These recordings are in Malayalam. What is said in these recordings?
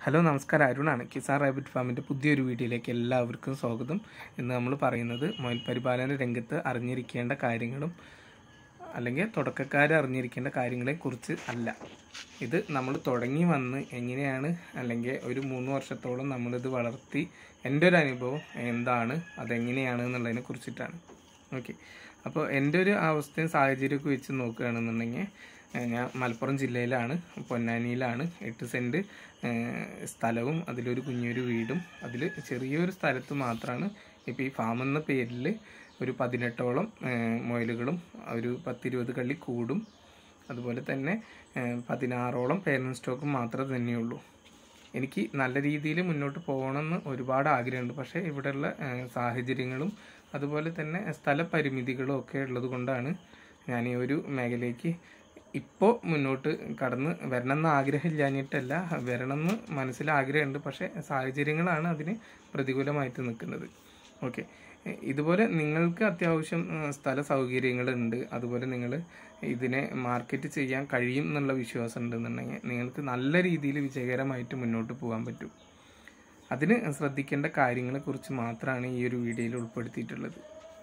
ഹലോ നമസ്കാരം അരുണാണ് കിസാൻ റാബിറ്റ് ഫാമിൻ്റെ പുതിയൊരു വീഡിയോയിലേക്ക് എല്ലാവർക്കും സ്വാഗതം ഇന്ന് നമ്മൾ പറയുന്നത് മുയൽ പരിപാലന രംഗത്ത് അറിഞ്ഞിരിക്കേണ്ട കാര്യങ്ങളും അല്ലെങ്കിൽ തുടക്കക്കാർ അറിഞ്ഞിരിക്കേണ്ട കാര്യങ്ങളെക്കുറിച്ച് അല്ല ഇത് നമ്മൾ തുടങ്ങി വന്ന് എങ്ങനെയാണ് അല്ലെങ്കിൽ ഒരു മൂന്ന് വർഷത്തോളം നമ്മളിത് വളർത്തി എൻ്റെ ഒരു അനുഭവം എന്താണ് അതെങ്ങനെയാണ് എന്നുള്ളതിനെ കുറിച്ചിട്ടാണ് ഓക്കെ അപ്പോൾ എൻ്റെ ഒരു അവസ്ഥയും സാഹചര്യമൊക്കെ വെച്ച് നോക്കുകയാണെന്നുണ്ടെങ്കിൽ ഏഹ് ഞാൻ മലപ്പുറം ജില്ലയിലാണ് പൊന്നാനിയിലാണ് എട്ട് സെൻറ്റ് ഏഹ് സ്ഥലവും അതിലൊരു കുഞ്ഞൊരു വീടും അതിൽ ചെറിയൊരു സ്ഥലത്ത് മാത്രമാണ് ഇപ്പോൾ ഈ ഫാം എന്ന പേരിൽ ഒരു പതിനെട്ടോളം ഏഹ് മുയലുകളും ഒരു പത്തിരുപത് കള്ളി കൂടും അതുപോലെ തന്നെ ഏഹ് പതിനാറോളം പേരൻറ് സ്റ്റോക്കും മാത്രമേ തന്നെയുള്ളൂ എനിക്ക് നല്ല രീതിയിൽ മുന്നോട്ട് പോകണമെന്ന് ഒരുപാട് ആഗ്രഹമുണ്ട് പക്ഷേ ഇവിടെയുള്ള ഏഹ് സാഹചര്യങ്ങളും അതുപോലെ തന്നെ സ്ഥലപരിമിതികളും ഒക്കെ ഉള്ളത് കൊണ്ടാണ് ഞാൻ ഈ ഒരു മേഖലയ്ക്ക് ഇപ്പോൾ മുന്നോട്ട് കടന്ന് വരണമെന്ന് ആഗ്രഹമില്ലാഞ്ഞിട്ടല്ല വരണമെന്ന് മനസ്സിൽ ആഗ്രഹമുണ്ട് പക്ഷേ സാഹചര്യങ്ങളാണ് അതിന് പ്രതികൂലമായിട്ട് നിൽക്കുന്നത് ഓക്കെ ഇതുപോലെ നിങ്ങൾക്ക് അത്യാവശ്യം ഉം, സ്ഥല സൗകര്യങ്ങളുണ്ട് അതുപോലെ നിങ്ങൾ ഇതിനെ മാർക്കറ്റ് ചെയ്യാൻ കഴിയും എന്നുള്ള വിശ്വാസം ഉണ്ടെന്നുണ്ടെങ്കിൽ നിങ്ങൾക്ക് നല്ല രീതിയിൽ വിജയകരമായിട്ട് മുന്നോട്ട് പോകാൻ പറ്റും അതിന് ശ്രദ്ധിക്കേണ്ട കാര്യങ്ങളെക്കുറിച്ച് മാത്രമാണ് ഈ ഒരു വീഡിയോയിൽ ഉൾപ്പെടുത്തിയിട്ടുള്ളത്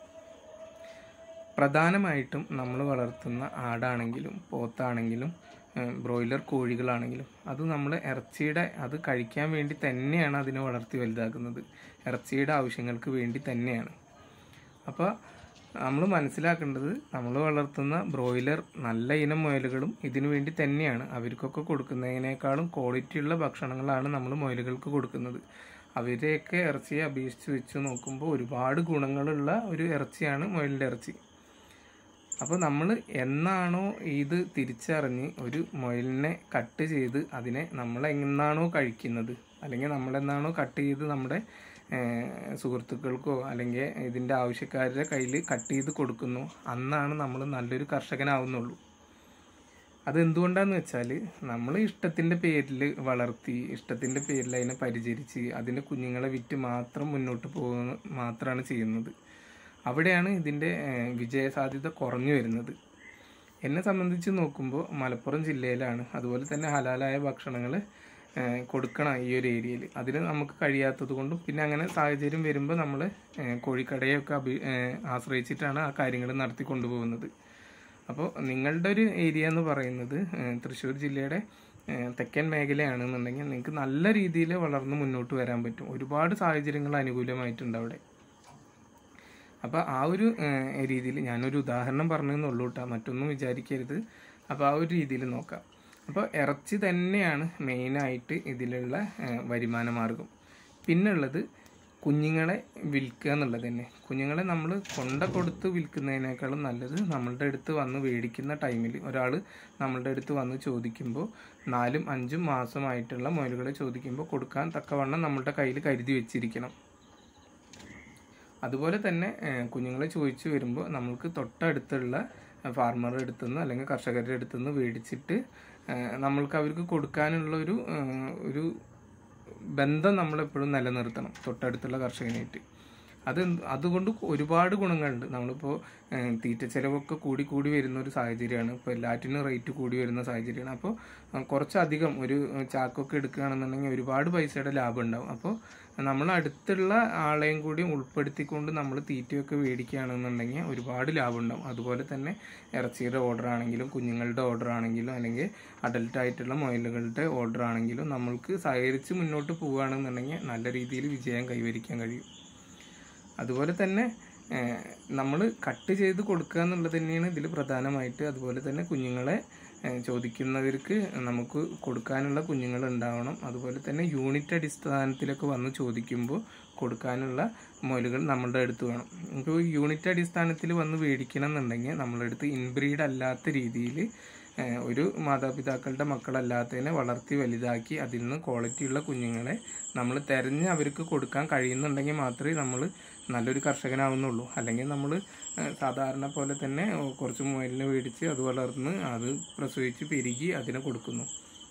പ്രധാനമായിട്ടും നമ്മൾ വളർത്തുന്ന ആടാണെങ്കിലും പോത്താണെങ്കിലും ഏഹ് ബ്രോയിലർ കോഴികളാണെങ്കിലും അത് നമ്മൾ ഇറച്ചിയുടെ അത് കഴിക്കാൻ വേണ്ടി തന്നെയാണ് അതിനെ വളർത്തി വലുതാക്കുന്നത് ഇറച്ചിയുടെ ആവശ്യങ്ങൾക്ക് വേണ്ടി തന്നെയാണ് അപ്പോൾ നമ്മൾ മനസ്സിലാക്കേണ്ടത് നമ്മൾ വളർത്തുന്ന ബ്രോയിലർ നല്ല ഇനം മുയലുകളും ഇതിനു വേണ്ടി തന്നെയാണ് അവർക്കൊക്കെ കൊടുക്കുന്നതിനേക്കാളും ക്വാളിറ്റിയുള്ള ഭക്ഷണങ്ങളാണ് നമ്മൾ മുയലുകൾക്ക് കൊടുക്കുന്നത് അവരെയൊക്കെ ഇറച്ചിയെ അപേക്ഷിച്ച് വെച്ച് നോക്കുമ്പോൾ ഒരുപാട് ഗുണങ്ങളുള്ള ഒരു ഇറച്ചിയാണ് മുയലിൻ്റെ ഇറച്ചി അപ്പോൾ നമ്മൾ എന്നാണോ ഇത് തിരിച്ചറിഞ്ഞ് ഒരു മുയലിനെ കട്ട് ചെയ്ത് അതിനെ നമ്മൾ എന്നാണോ കഴിക്കുന്നത് അല്ലെങ്കിൽ നമ്മളെന്നാണോ കട്ട് ചെയ്ത് നമ്മുടെ ഏഹ്, സുഹൃത്തുക്കൾക്കോ അല്ലെങ്കിൽ ഇതിൻ്റെ ആവശ്യക്കാരുടെ കയ്യിൽ കട്ട് ചെയ്ത് കൊടുക്കുന്നു അന്നാണ് നമ്മൾ നല്ലൊരു കർഷകനാവുന്നുള്ളൂ അതെന്തുകൊണ്ടാന്ന് വെച്ചാൽ നമ്മൾ ഇഷ്ടത്തിൻ്റെ പേരിൽ വളർത്തി ഇഷ്ടത്തിൻ്റെ പേരിൽ അതിനെ പരിചരിച്ച് അതിൻ്റെ കുഞ്ഞുങ്ങളെ വിറ്റ് മാത്രം മുന്നോട്ട് പോകുന്ന മാത്രമാണ് ചെയ്യുന്നത് അവിടെയാണ് ഇതിൻ്റെ ഏഹ്, വിജയസാധ്യത കുറഞ്ഞു വരുന്നത് എന്നെ സംബന്ധിച്ച് നോക്കുമ്പോൾ മലപ്പുറം ജില്ലയിലാണ് അതുപോലെ തന്നെ ഹലാലായ ഭക്ഷണങ്ങൾ കൊടുക്കണം ഈ ഒരു ഏരിയയിൽ അതിന് നമുക്ക് കഴിയാത്തത് കൊണ്ടും പിന്നെ അങ്ങനെ സാഹചര്യം വരുമ്പോൾ നമ്മൾ കോഴിക്കടയൊക്കെ അഭി ഏഹ്, ആശ്രയിച്ചിട്ടാണ് ആ കാര്യങ്ങൾ നടത്തി കൊണ്ടുപോകുന്നത് അപ്പോൾ നിങ്ങളുടെ ഒരു ഏരിയ എന്ന് പറയുന്നത് ഏഹ്, തൃശ്ശൂർ ജില്ലയുടെ ഏഹ്, തെക്കൻ മേഖലയാണെന്നുണ്ടെങ്കിൽ നിങ്ങൾക്ക് നല്ല രീതിയിൽ വളർന്ന് മുന്നോട്ട് വരാൻ പറ്റും ഒരുപാട് സാഹചര്യങ്ങൾ അനുകൂലമായിട്ടുണ്ട് അവിടെ അപ്പോൾ ആ ഒരു രീതിയിൽ ഞാനൊരു ഉദാഹരണം പറഞ്ഞെന്നുള്ളൂ കേട്ടോ മറ്റൊന്നും വിചാരിക്കരുത് അപ്പോൾ ആ ഒരു രീതിയിൽ നോക്കാം അപ്പോൾ ഇറച്ചി തന്നെയാണ് മെയിനായിട്ട് ഇതിലുള്ള ഏഹ്, വരുമാന മാർഗം പിന്നുള്ളത് കുഞ്ഞുങ്ങളെ വിൽക്കുക എന്നുള്ളത് തന്നെ കുഞ്ഞുങ്ങളെ നമ്മൾ കൊണ്ട കൊടുത്ത് വിൽക്കുന്നതിനേക്കാളും നല്ലത് നമ്മളുടെ അടുത്ത് വന്ന് മേടിക്കുന്ന ടൈമിൽ ഒരാൾ നമ്മളുടെ അടുത്ത് വന്ന് ചോദിക്കുമ്പോൾ നാലും അഞ്ചും മാസമായിട്ടുള്ള മുയലുകളെ ചോദിക്കുമ്പോൾ കൊടുക്കാൻ തക്കവണ്ണം നമ്മളുടെ കയ്യിൽ കരുതി വെച്ചിരിക്കണം അതുപോലെ തന്നെ ഏഹ്, കുഞ്ഞുങ്ങളെ ചോദിച്ചു വരുമ്പോൾ നമ്മൾക്ക് തൊട്ടടുത്തുള്ള ഫാർമറുടെ അടുത്തു നിന്ന് അല്ലെങ്കിൽ കർഷകരുടെ അടുത്തു നിന്ന് മേടിച്ചിട്ട് ഏഹ്, നമ്മൾക്ക് അവർക്ക് കൊടുക്കാനുള്ള ഒരു ഏഹ്, ഒരു ബന്ധം നമ്മളെപ്പോഴും നിലനിർത്തണം തൊട്ടടുത്തുള്ള കർഷകനായിട്ട് അത് എന്ത്- അതുകൊണ്ട് ഒരുപാട് ഗുണങ്ങളുണ്ട് നമ്മളിപ്പോൾ ഏഹ്, തീറ്റ ചെലവൊക്കെ കൂടി കൂടി വരുന്ന ഒരു സാഹചര്യമാണ് ഇപ്പോൾ എല്ലാറ്റിനും റേറ്റ് കൂടി വരുന്ന സാഹചര്യമാണ് അപ്പോൾ ഏഹ്, കുറച്ചധികം ഒരു ഏഹ്, ചാക്കൊക്കെ എടുക്കുകയാണെന്നുണ്ടെങ്കിൽ ഒരുപാട് പൈസയുടെ ലാഭം ഉണ്ടാവും അപ്പോൾ നമ്മൾ അടുത്തുള്ള ആളെയും കൂടി ഉൾപ്പെടുത്തിക്കൊണ്ട് നമ്മൾ തീറ്റയൊക്കെ മേടിക്കുകയാണെന്നുണ്ടെങ്കിൽ ഒരുപാട് ലാഭം ഉണ്ടാവും അതുപോലെ തന്നെ ഇറച്ചിയുടെ ഓർഡർ ആണെങ്കിലും കുഞ്ഞുങ്ങളുടെ ഓർഡർ ആണെങ്കിലും അല്ലെങ്കിൽ അഡൽട്ട് ആയിട്ടുള്ള മുയലുകളുടെ ഓർഡർ ആണെങ്കിലും നമ്മൾക്ക് സഹകരിച്ച് മുന്നോട്ട് പോവുകയാണെന്നുണ്ടെങ്കിൽ നല്ല രീതിയിൽ വിജയം കൈവരിക്കാൻ കഴിയും അതുപോലെ തന്നെ നമ്മൾ കട്ട് ചെയ്ത് കൊടുക്കുക എന്നുള്ളത് തന്നെയാണ് ഇതിൽ പ്രധാനമായിട്ട് അതുപോലെ തന്നെ കുഞ്ഞുങ്ങളെ ഏഹ്, ചോദിക്കുന്നവർക്ക് നമുക്ക് കൊടുക്കാനുള്ള കുഞ്ഞുങ്ങൾ ഉണ്ടാവണം അതുപോലെ തന്നെ യൂണിറ്റ് അടിസ്ഥാനത്തിലൊക്കെ വന്ന് ചോദിക്കുമ്പോൾ കൊടുക്കാനുള്ള മുയലുകൾ നമ്മളുടെ അടുത്ത് വേണം ഇപ്പോൾ യൂണിറ്റ് അടിസ്ഥാനത്തിൽ വന്ന് മേടിക്കണം എന്നുണ്ടെങ്കിൽ നമ്മളുടെ അടുത്ത് ഇൻബ്രീഡ് അല്ലാത്ത രീതിയിൽ ഏഹ്, ഒരു മാതാപിതാക്കളുടെ മക്കളല്ലാത്തതിനെ വളർത്തി വലുതാക്കി അതിൽ നിന്ന് ക്വാളിറ്റിയുള്ള കുഞ്ഞുങ്ങളെ നമ്മൾ തിരഞ്ഞ് അവർക്ക് കൊടുക്കാൻ കഴിയുന്നുണ്ടെങ്കിൽ മാത്രമേ നമ്മൾ നല്ലൊരു കർഷകനാവുന്നുള്ളൂ അല്ലെങ്കിൽ നമ്മൾ സാധാരണ പോലെ തന്നെ ഓ, കുറച്ച് മുയലിനെ മേടിച്ച് അത് വളർന്ന് അത് പ്രസവിച്ച് പെരുകി അതിനെ കൊടുക്കുന്നു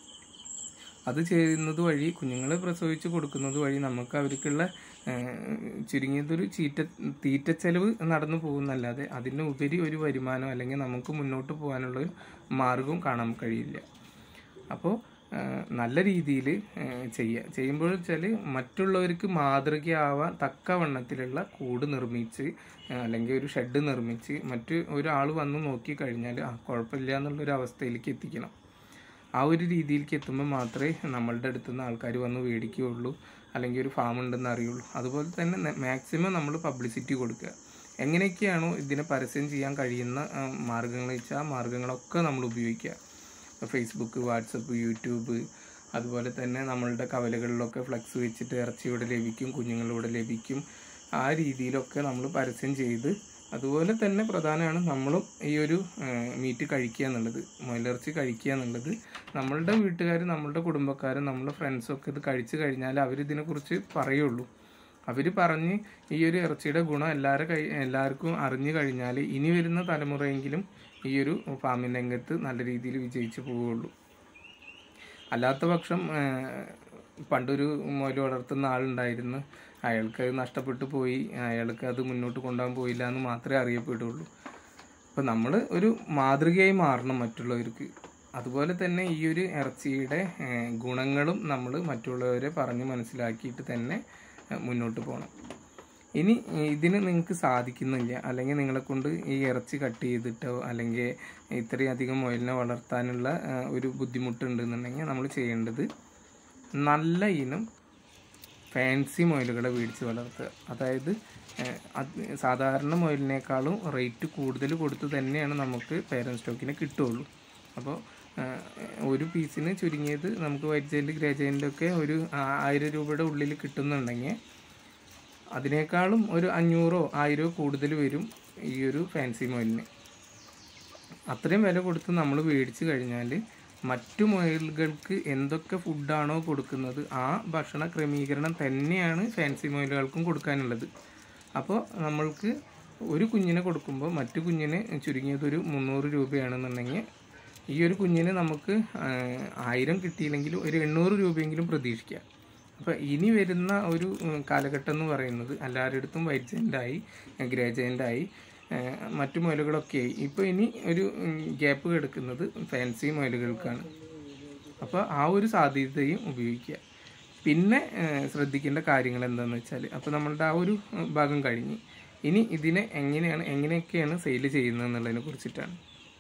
അത് ചെയ്യുന്നത് വഴി കുഞ്ഞുങ്ങളെ പ്രസവിച്ച് കൊടുക്കുന്നത് വഴി നമുക്ക് അവർക്കുള്ള ഏഹ്, ചുരുങ്ങിയതൊരു ചീറ്റ തീറ്റച്ചെലവ് നടന്നു പോകുന്നല്ലാതെ അതിന് ഉപരി ഒരു വരുമാനം അല്ലെങ്കിൽ നമുക്ക് മുന്നോട്ട് പോകാനുള്ള ഒരു മാർഗവും കാണാൻ കഴിയില്ല അപ്പോൾ നല്ല രീതിയിൽ ചെയ്യുക ചെയ്യുമ്പോൾ വെച്ചാൽ മറ്റുള്ളവർക്ക് മാതൃകയാവാൻ തക്കവണ്ണത്തിലുള്ള കൂട് നിർമ്മിച്ച് ആ, അല്ലെങ്കിൽ ഒരു ഷെഡ് നിർമ്മിച്ച് മറ്റ് ഒരാൾ വന്ന് നോക്കി കഴിഞ്ഞാൽ ആ കുഴപ്പമില്ല എന്നുള്ളൊരു അവസ്ഥയിലേക്ക് എത്തിക്കണം ആ ഒരു രീതിയിലേക്ക് എത്തുമ്പോൾ മാത്രമേ നമ്മളുടെ അടുത്ത് നിന്ന് ആൾക്കാർ വന്ന് മേടിക്കുകയുള്ളൂ അല്ലെങ്കിൽ ഒരു ഫാം ഉണ്ടെന്ന് അറിയുള്ളൂ അതുപോലെ തന്നെ മാക്സിമം നമ്മൾ പബ്ലിസിറ്റി കൊടുക്കുക എങ്ങനെയൊക്കെയാണോ ഇതിനെ പരസ്യം ചെയ്യാൻ കഴിയുന്ന ആ, മാർഗ്ഗങ്ങൾ വെച്ചാൽ ആ മാർഗ്ഗങ്ങളൊക്കെ നമ്മൾ ഉപയോഗിക്കുക ഫേസ്ബുക്ക് വാട്സപ്പ് യൂട്യൂബ് അതുപോലെ തന്നെ നമ്മളുടെ കവലകളിലൊക്കെ ഫ്ലക്സ് വെച്ചിട്ട് ഇറച്ചി ഇവിടെ ലഭിക്കും കുഞ്ഞുങ്ങളിവിടെ ലഭിക്കും ആ രീതിയിലൊക്കെ നമ്മൾ പരസ്യം ചെയ്ത് അതുപോലെ തന്നെ പ്രധാനമാണ് നമ്മളും ഈ ഒരു മീറ്റ് കഴിക്കുക എന്നുള്ളത് മുയലിറച്ചി കഴിക്കുക എന്നുള്ളത് നമ്മളുടെ വീട്ടുകാർ നമ്മളുടെ കുടുംബക്കാരും നമ്മുടെ ഫ്രണ്ട്സൊക്കെ ഇത് കഴിച്ചു കഴിഞ്ഞാൽ അവരിതിനെക്കുറിച്ച് പറയുള്ളൂ അവർ പറഞ്ഞ് ഈ ഒരു ഇറച്ചിയുടെ ഗുണം എല്ലാവരും കൈ എല്ലാവർക്കും അറിഞ്ഞു കഴിഞ്ഞാൽ ഇനി വരുന്ന തലമുറയെങ്കിലും ഈ ഒരു ഫാമിംഗ് രംഗത്ത് നല്ല രീതിയിൽ വിജയിച്ചു പോവുകയുള്ളൂ അല്ലാത്ത പക്ഷം ആ, പണ്ടൊരു മുയൽ വളർത്തുന്ന ആളുണ്ടായിരുന്നു അയാൾക്ക് അത് നഷ്ടപ്പെട്ടു പോയി അയാൾക്ക് അത് മുന്നോട്ട് കൊണ്ടുപോകാൻ പോയില്ല എന്ന് മാത്രമേ അറിയപ്പെടുള്ളൂ അപ്പോൾ നമ്മൾ ഒരു മാതൃകയായി മാറണം മറ്റുള്ളവർക്ക് അതുപോലെ തന്നെ ഈ ഒരു ഇറച്ചിയുടെ ആ, ഗുണങ്ങളും നമ്മൾ മറ്റുള്ളവരെ പറഞ്ഞ് മനസ്സിലാക്കിയിട്ട് തന്നെ ആ, മുന്നോട്ട് പോകണം ഇനി ഇതിന് നിങ്ങൾക്ക് സാധിക്കുന്നില്ല അല്ലെങ്കിൽ നിങ്ങളെ കൊണ്ട് ഈ ഇറച്ചി കട്ട് ചെയ്തിട്ടോ അല്ലെങ്കിൽ ഇത്രയും അധികം മുയലിനെ വളർത്താനുള്ള ആ, ഒരു ബുദ്ധിമുട്ടുണ്ടെന്നുണ്ടെങ്കിൽ നമ്മൾ ചെയ്യേണ്ടത് നല്ല ഇനം ഫാൻസി മുയലുകളെ മേടിച്ച് വളർത്തുക അതായത് ഏഹ്, അത് സാധാരണ മുയലിനേക്കാളും റേറ്റ് കൂടുതൽ കൊടുത്ത് തന്നെയാണ് നമുക്ക് പേരൻ സ്റ്റോക്കിന് കിട്ടുള്ളൂ അപ്പോൾ ഏഹ്, ഒരു പീസിന് ചുരുങ്ങിയത് നമുക്ക് വൈറ്റ് ജെയിൻ്റ് ഗ്രേ ജെയിൻ്റൊക്കെ ഒരു ആ- ആയിരം രൂപയുടെ ഉള്ളിൽ കിട്ടുന്നുണ്ടെങ്കിൽ അതിനേക്കാളും ഒരു അഞ്ഞൂറോ ആയിരമോ കൂടുതൽ വരും ഈ ഒരു ഫാൻസി മുയലിന് അത്രയും വില കൊടുത്ത് നമ്മൾ മേടിച്ചു കഴിഞ്ഞാൽ മറ്റു മുയലുകൾക്ക് എന്തൊക്കെ ഫുഡാണോ കൊടുക്കുന്നത് ആ ഭക്ഷണ ക്രമീകരണം തന്നെയാണ് ഫാൻസി മുയലുകൾക്കും കൊടുക്കാനുള്ളത് അപ്പോൾ നമ്മൾക്ക് ഒരു കുഞ്ഞിനെ കൊടുക്കുമ്പോൾ മറ്റു കുഞ്ഞിന് ചുരുങ്ങിയത് ഒരു മുന്നൂറ് രൂപയാണെന്നുണ്ടെങ്കിൽ ഈ ഒരു കുഞ്ഞിന് നമുക്ക് ആ, ആയിരം കിട്ടിയില്ലെങ്കിലും ഒരു എണ്ണൂറ് രൂപയെങ്കിലും പ്രതീക്ഷിക്കാം അപ്പോൾ ഇനി വരുന്ന ഒരു ഉം, കാലഘട്ടം എന്ന് പറയുന്നത് എല്ലാവരുടെ അടുത്തും വൈറ്റ് ജെൻ്റായി ഗ്രേ ജെൻ്റായി മറ്റു മുയലുകളൊക്കെ ആയി ഇപ്പോൾ ഇനി ഒരു ഗ്യാപ്പ് കിടക്കുന്നത് ഫാൻസി മുയലുകൾക്കാണ് അപ്പോൾ ആ ഒരു സാധ്യതയും ഉപയോഗിക്കുക പിന്നെ ഏഹ്, ശ്രദ്ധിക്കേണ്ട കാര്യങ്ങൾ എന്താണെന്ന് വെച്ചാൽ അപ്പോൾ നമ്മളുടെ ആ ഒരു ഉം, ഭാഗം കഴിഞ്ഞ് ഇനി ഇതിനെ എങ്ങനെയാണ് എങ്ങനെയൊക്കെയാണ് സെയിൽ ചെയ്യുന്നത് എന്നുള്ളതിനെ കുറിച്ചിട്ടാണ്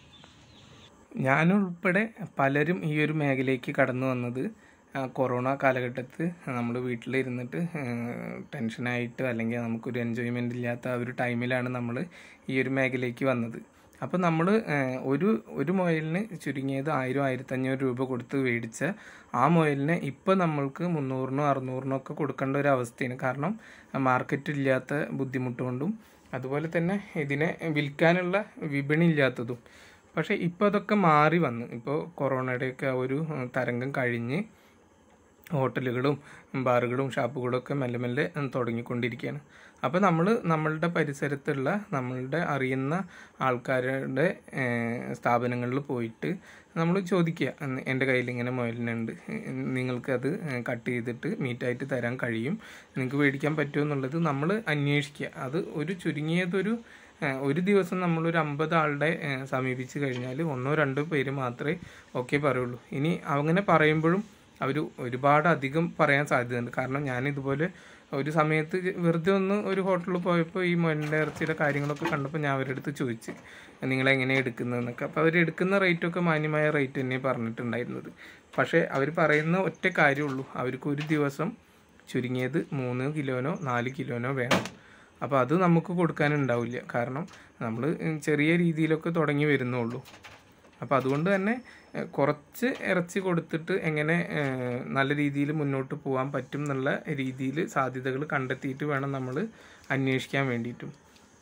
ഞാനുൾപ്പെടെ പലരും ഈ ഒരു മേഖലയ്ക്ക് കടന്നു വന്നത് ആ, കൊറോണ കാലഘട്ടത്ത് നമ്മൾ വീട്ടിലിരുന്നിട്ട് ടെൻഷനായിട്ട് അല്ലെങ്കിൽ നമുക്കൊരു എൻജോയ്മെൻ്റ് ഇല്ലാത്ത ആ ഒരു ടൈമിലാണ് നമ്മൾ ഈ ഒരു മേഖലയ്ക്ക് വന്നത് അപ്പോൾ നമ്മൾ ഒരു ഒരു മുയലിന് ചുരുങ്ങിയത് ആയിരം ആയിരത്തഞ്ഞൂറ് രൂപ കൊടുത്ത് മേടിച്ച ആ മുയലിനെ ഇപ്പോൾ നമ്മൾക്ക് മുന്നൂറിനോ അറുന്നൂറിനോ ഒക്കെ കൊടുക്കേണ്ട ഒരു അവസ്ഥയാണ് കാരണം മാർക്കറ്റ് ഇല്ലാത്ത ബുദ്ധിമുട്ട് കൊണ്ടും അതുപോലെ തന്നെ ഇതിനെ വിൽക്കാനുള്ള വിപണി ഇല്ലാത്തതും പക്ഷേ ഇപ്പോൾ അതൊക്കെ മാറി വന്നു ഇപ്പോൾ കൊറോണയുടെയൊക്കെ ആ ഒരു ഉം, തരംഗം കഴിഞ്ഞ് ഹോട്ടലുകളും ബാറുകളും ഷാപ്പുകളും ഒക്കെ മെല്ലെ മെല്ലെ ഉം, തുടങ്ങിക്കൊണ്ടിരിക്കുകയാണ് അപ്പോൾ നമ്മൾ നമ്മളുടെ പരിസരത്തുള്ള നമ്മളുടെ അറിയുന്ന ആൾക്കാരുടെ ഏഹ്, സ്ഥാപനങ്ങളിൽ പോയിട്ട് നമ്മൾ ചോദിക്കുക ഉം, എൻ്റെ കയ്യിൽ ഇങ്ങനെ മുയലിനുണ്ട് ഉം, നിങ്ങൾക്കത് കട്ട് ചെയ്തിട്ട് മീറ്റായിട്ട് തരാൻ കഴിയും നിങ്ങൾക്ക് മേടിക്കാൻ പറ്റുമോ എന്നുള്ളത് നമ്മൾ അന്വേഷിക്കുക അത് ഒരു ചുരുങ്ങിയതൊരു ഏഹ്, ഒരു ദിവസം നമ്മളൊരു അമ്പത് ആളുടെ ഏഹ്, സമീപിച്ച് കഴിഞ്ഞാൽ ഒന്നോ രണ്ടോ പേര് മാത്രമേ ഓക്കെ പറയുള്ളൂ ഇനി അങ്ങനെ പറയുമ്പോഴും അവർ ഒരുപാട് അധികം പറയാൻ സാധ്യതയുണ്ട് കാരണം ഞാൻ ഇതുപോലെ ഒരു സമയത്ത് വെറുതെ ഒന്ന് ഒരു ഹോട്ടലിൽ പോയപ്പോൾ ഈ മൊയിലിൻ്റെ ഇറച്ചിയുടെ കാര്യങ്ങളൊക്കെ കണ്ടപ്പോൾ ഞാൻ അവരുടെ അടുത്ത് ചോദിച്ച് നിങ്ങളെങ്ങനെയാണ് എടുക്കുന്നതെന്നൊക്കെ അപ്പോൾ അവർ എടുക്കുന്ന റേറ്റൊക്കെ മാന്യമായ റേറ്റ് തന്നെ പറഞ്ഞിട്ടുണ്ടായിരുന്നത് പക്ഷേ അവർ പറയുന്ന ഒറ്റ കാര്യമുള്ളൂ അവർക്ക് ഒരു ദിവസം ചുരുങ്ങിയത് മൂന്ന് കിലോനോ നാല് കിലോനോ വേണം അപ്പോൾ അത് നമുക്ക് കൊടുക്കാനുണ്ടാവില്ല കാരണം നമ്മൾ ചെറിയ രീതിയിലൊക്കെ തുടങ്ങി വരുന്നുള്ളൂ അപ്പോൾ അതുകൊണ്ട് തന്നെ ഏഹ്, കുറച്ച് ഇറച്ചി കൊടുത്തിട്ട് എങ്ങനെ ഏഹ്, നല്ല രീതിയിൽ മുന്നോട്ട് പോകാൻ പറ്റും എന്നുള്ള രീതിയിൽ സാധ്യതകൾ കണ്ടെത്തിയിട്ട് വേണം നമ്മൾ അന്വേഷിക്കാൻ വേണ്ടിയിട്ടും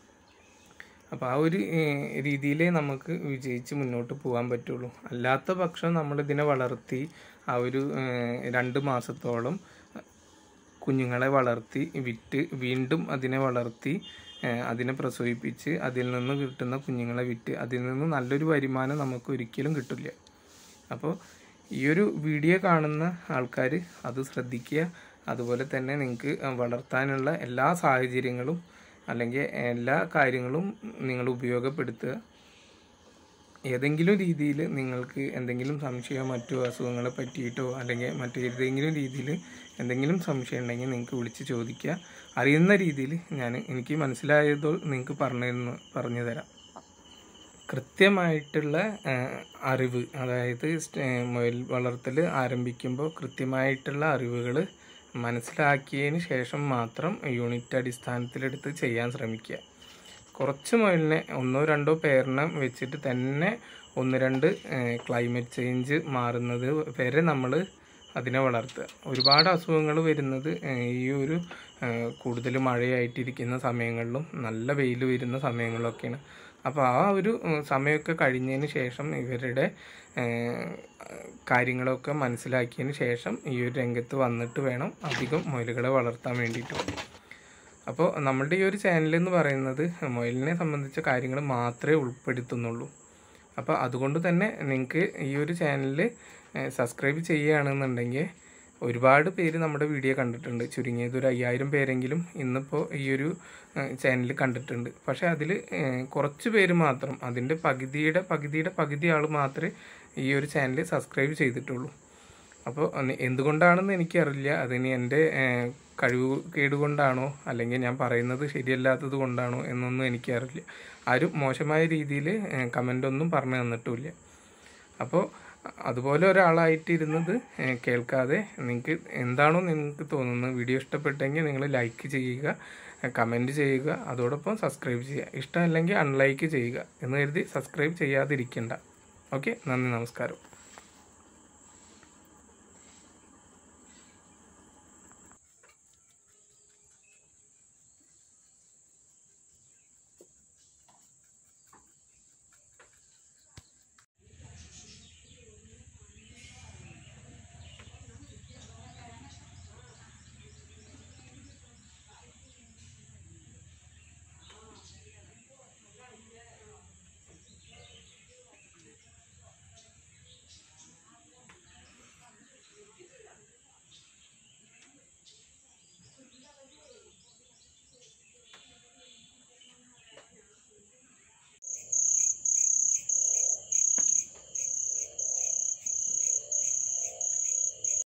അപ്പോൾ ആ ഒരു രീതിയിലേ നമുക്ക് വിജയിച്ച് മുന്നോട്ട് പോകാൻ പറ്റുള്ളൂ അല്ലാത്ത പക്ഷം നമ്മളിതിനെ വളർത്തി ആ ഒരു ഏഹ്, രണ്ട് മാസത്തോളം കുഞ്ഞുങ്ങളെ വളർത്തി വിറ്റ് വീണ്ടും അതിനെ വളർത്തി ഏഹ്, അതിനെ പ്രസവിപ്പിച്ച് അതിൽ നിന്ന് കിട്ടുന്ന കുഞ്ഞുങ്ങളെ വിറ്റ് അതിൽ നിന്ന് നല്ലൊരു വരുമാനം നമുക്ക് ഒരിക്കലും കിട്ടില്ല അപ്പോൾ ഈ ഒരു വീഡിയോ കാണുന്ന ആൾക്കാർ അത് ശ്രദ്ധിക്കുക അതുപോലെ തന്നെ നിങ്ങൾക്ക് വളർത്താനുള്ള എല്ലാ സാഹചര്യങ്ങളും അല്ലെങ്കിൽ എല്ലാ കാര്യങ്ങളും നിങ്ങൾ ഉപയോഗപ്പെടുത്തുക ഏതെങ്കിലും രീതിയിൽ നിങ്ങൾക്ക് എന്തെങ്കിലും സംശയമോ മറ്റോ അസുഖങ്ങളെ പറ്റിയിട്ടോ അല്ലെങ്കിൽ മറ്റേതെങ്കിലും രീതിയിൽ എന്തെങ്കിലും സംശയം ഉണ്ടെങ്കിൽ നിങ്ങൾക്ക് വിളിച്ച് ചോദിക്കുക അറിയുന്ന രീതിയിൽ ഞാൻ എനിക്ക് മനസ്സിലായതോ നിങ്ങൾക്ക് പറഞ്ഞു പറഞ്ഞു തരാം കൃത്യമായിട്ടുള്ള ആ, അറിവ് അതായത് സ്റ്റ- മുയൽ വളർത്തൽ ആരംഭിക്കുമ്പോൾ കൃത്യമായിട്ടുള്ള അറിവുകൾ മനസ്സിലാക്കിയതിന് ശേഷം മാത്രം യൂണിറ്റ് അടിസ്ഥാനത്തിലെടുത്ത് ചെയ്യാൻ ശ്രമിക്കുക കുറച്ച് മുയലിനെ ഒന്നോ രണ്ടോ പേരിനെ വെച്ചിട്ട് തന്നെ ഒന്ന് രണ്ട് ക്ലൈമറ്റ് ചേഞ്ച് മാറുന്നത് വരെ നമ്മൾ അതിനെ വളർത്തുക ഒരുപാട് അസുഖങ്ങൾ വരുന്നത് ഏഹ്, ഈ ഒരു കൂടുതൽ മഴയായിട്ടിരിക്കുന്ന സമയങ്ങളിലും നല്ല വെയിൽ വരുന്ന സമയങ്ങളിലൊക്കെയാണ് അപ്പോൾ ആ ഒരു ഉം, സമയമൊക്കെ കഴിഞ്ഞതിന് ശേഷം ഇവരുടെ ഏഹ്, കാര്യങ്ങളൊക്കെ മനസ്സിലാക്കിയതിന് ശേഷം ഈ ഒരു രംഗത്ത് വന്നിട്ട് വേണം അധികം മുയലുകളെ വളർത്താൻ വേണ്ടിയിട്ട് അപ്പോൾ നമ്മളുടെ ഈ ഒരു ചാനൽ എന്ന് പറയുന്നത് മുയലിനെ സംബന്ധിച്ച കാര്യങ്ങൾ മാത്രമേ ഉൾപ്പെടുത്തുന്നുള്ളൂ അപ്പോൾ അതുകൊണ്ട് തന്നെ നിങ്ങൾക്ക് ഈ ഒരു ചാനൽ സബ്സ്ക്രൈബ് ചെയ്യുകയാണെന്നുണ്ടെങ്കിൽ ഒരുപാട് പേര് നമ്മുടെ വീഡിയോ കണ്ടിട്ടുണ്ട് ചുരുങ്ങിയത് ഒരു അയ്യായിരം പേരെങ്കിലും ഇന്നിപ്പോൾ ഈ ഒരു ചാനൽ കണ്ടിട്ടുണ്ട് പക്ഷേ അതിൽ കുറച്ച് പേര് മാത്രം അതിൻ്റെ പകുതിയുടെ പകുതിയുടെ പകുതി ആൾ മാത്രമേ ഈ ഒരു ചാനൽ സബ്സ്ക്രൈബ് ചെയ്തിട്ടുള്ളൂ അപ്പോൾ അന്ന് എന്തുകൊണ്ടാണെന്ന് എനിക്കറിയില്ല അതിന് എൻ്റെ ഏഹ്, കഴിവ് കേടുകൊണ്ടാണോ അല്ലെങ്കിൽ ഞാൻ പറയുന്നത് ശരിയല്ലാത്തത് കൊണ്ടാണോ എന്നൊന്നും എനിക്കറിയില്ല ആരും മോശമായ രീതിയിൽ കമൻ്റ് ഒന്നും പറഞ്ഞു തന്നിട്ടുമില്ല അപ്പോൾ അതുപോലെ ഒരാളായിട്ട് ഇരുന്നത് ഏഹ്, കേൾക്കാതെ നിങ്ങൾക്ക് എന്താണോ നിങ്ങൾക്ക് തോന്നുന്നത് വീഡിയോ ഇഷ്ടപ്പെട്ടെങ്കിൽ നിങ്ങൾ ലൈക്ക് ചെയ്യുക കമൻറ്റ് ചെയ്യുക അതോടൊപ്പം സബ്സ്ക്രൈബ് ചെയ്യുക ഇഷ്ടമല്ലെങ്കിൽ അൺലൈക്ക് ചെയ്യുക എന്ന് കരുതി സബ്സ്ക്രൈബ് ചെയ്യാതിരിക്കണ്ട ഓക്കെ നന്ദി നമസ്കാരം